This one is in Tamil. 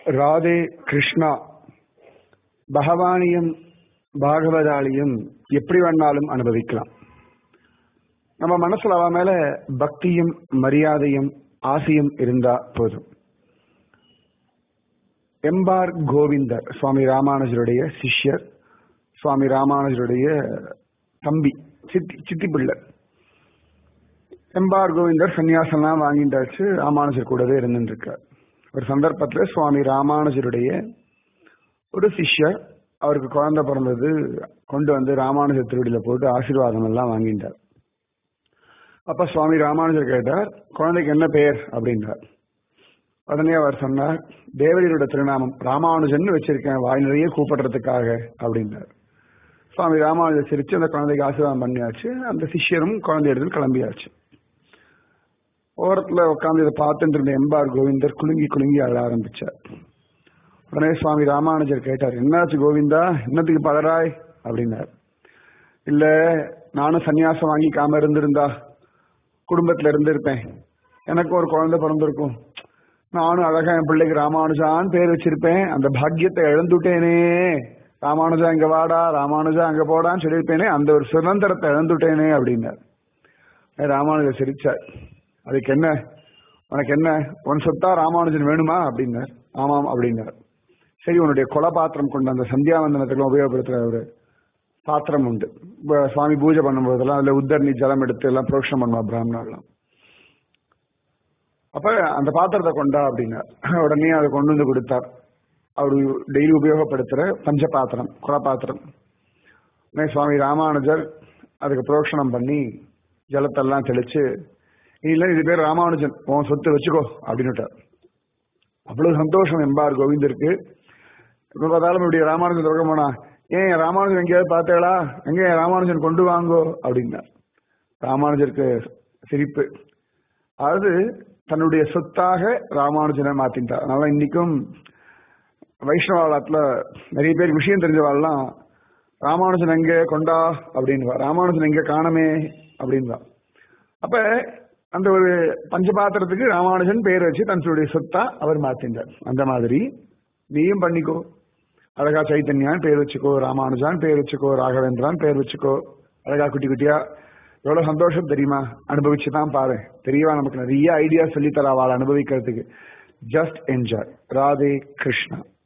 ராதே கிருஷ்ணா பகவானியும் பாகவதாலியும் எப்படி வேணாலும் அனுபவிக்கலாம் நம்ம மனசுல அவ மேல பக்தியும் மரியாதையும் ஆசையும் இருந்தா போதும் எம்பார் கோவிந்தர் சுவாமி ராமானுஜருடைய சிஷ்யர் சுவாமி ராமானுஜருடைய தம்பி சித்தி சித்தி பிள்ளை எம்பார் கோவிந்தர் சன்னியாசம்லாம் வாங்கிட்டாச்சு ராமானுஜர் கூடவே இருந்துருக்கார் ஒரு சந்தர்ப்பத்துல சுவாமி ராமானுஜருடைய ஒரு சிஷ்யர் அவருக்கு குழந்தை பிறந்தது கொண்டு வந்து ராமானுஜர் திருவடியில போட்டு ஆசீர்வாதம் எல்லாம் வாங்கிட்டார் அப்ப சுவாமி ராமானுஜர் கேட்டார் குழந்தைக்கு என்ன பெயர் அப்படின்றார் உடனே அவர் சொன்னார் தேவரியோட திருநாமம் ராமானுஜன் வச்சிருக்கேன் வாய் நிறைய கூப்பிடுறதுக்காக அப்படின்றார் சுவாமி ராமானுஜர் சிரிச்சு அந்த குழந்தைக்கு ஆசீர்வாதம் பண்ணியாச்சு அந்த சிஷ்யரும் குழந்தை எடுத்து கிளம்பியாச்சு ஓரத்துல உட்காந்து இதை பார்த்துட்டு இருந்த எம்பார் கோவிந்தர் குலுங்கி குலுங்கி அழ ஆரம்பிச்சார் உடனே சுவாமி ராமானுஜர் கேட்டார் என்னாச்சு கோவிந்தா என்னத்துக்கு பதறாய் அப்படின்னார் இல்ல நானும் சன்னியாசம் வாங்கிக்காம இருந்திருந்தா குடும்பத்துல இருந்திருப்பேன் எனக்கு ஒரு குழந்தை பிறந்திருக்கும் நானும் அழகா என் பிள்ளைக்கு ராமானுஜான்னு பேர் வச்சிருப்பேன் அந்த பாக்கியத்தை இழந்துட்டேனே ராமானுஜா இங்க வாடா ராமானுஜா அங்க போடான்னு சொல்லியிருப்பேனே அந்த ஒரு சுதந்திரத்தை இழந்துட்டேனே அப்படின்னார் ராமானுஜர் சிரிச்சார் அதுக்கு என்ன உனக்கு என்ன உன் சொத்தா ராமானுஜன் வேணுமா அப்படின்னார் ஆமாம் அப்படின்னார் சரி உன்னுடைய கொலை பாத்திரம் கொண்டு அந்த சந்தியாவந்தனத்துக்கு உபயோகப்படுத்துற ஒரு பாத்திரம் உண்டு சுவாமி பூஜை பண்ணும்போதெல்லாம் அதுல உத்தரணி ஜலம் எடுத்து எல்லாம் புரோஷனம் பண்ணுவா பிராமணர்லாம் அப்ப அந்த பாத்திரத்தை கொண்டா அப்படின்னார் உடனே அதை கொண்டு வந்து கொடுத்தார் அவர் டெய்லி உபயோகப்படுத்துற பஞ்ச பாத்திரம் குல பாத்திரம் உடனே சுவாமி ராமானுஜர் அதுக்கு புரோஷனம் பண்ணி ஜலத்தெல்லாம் தெளிச்சு இல்ல இது பேர் ராமானுஜன் உன் சொத்து வச்சுக்கோ அப்படின்னுட்டார் அவ்வளவு சந்தோஷம் எம்பார் கோவிந்தருக்கு இப்ப பார்த்தாலும் இப்படி ராமானுஜன் தொடங்க போனா ஏன் ராமானுஜன் எங்கேயாவது பார்த்தேளா எங்க ராமானுஜன் கொண்டு வாங்கோ அப்படின்னார் ராமானுஜருக்கு சிரிப்பு அதாவது தன்னுடைய சொத்தாக ராமானுஜனை மாத்திட்டார் அதனால இன்னைக்கும் வைஷ்ணவாலத்துல நிறைய பேர் விஷயம் தெரிஞ்சவாள்லாம் ராமானுஜன் எங்க கொண்டா அப்படின்வா ராமானுஜன் எங்க காணமே அப்படின்வா அப்ப அந்த ஒரு பஞ்சபாத்திரத்துக்கு ராமானுஜன் பேர் வச்சு தன்னுடைய சொத்தா அவர் மாத்தின்றார் அந்த மாதிரி நீயும் பண்ணிக்கோ அழகா சைத்தன்யான் பேர் வச்சுக்கோ ராமானுஜான் பேர் வச்சுக்கோ ராகவேந்திரான் பேர் வச்சுக்கோ அழகா குட்டி குட்டியா எவ்வளவு சந்தோஷம் தெரியுமா அனுபவிச்சு தான் பாரு தெரியவா நமக்கு நிறைய ஐடியா சொல்லி தரா அவளை அனுபவிக்கிறதுக்கு ஜஸ்ட் என்ஜாய் ராதே கிருஷ்ணா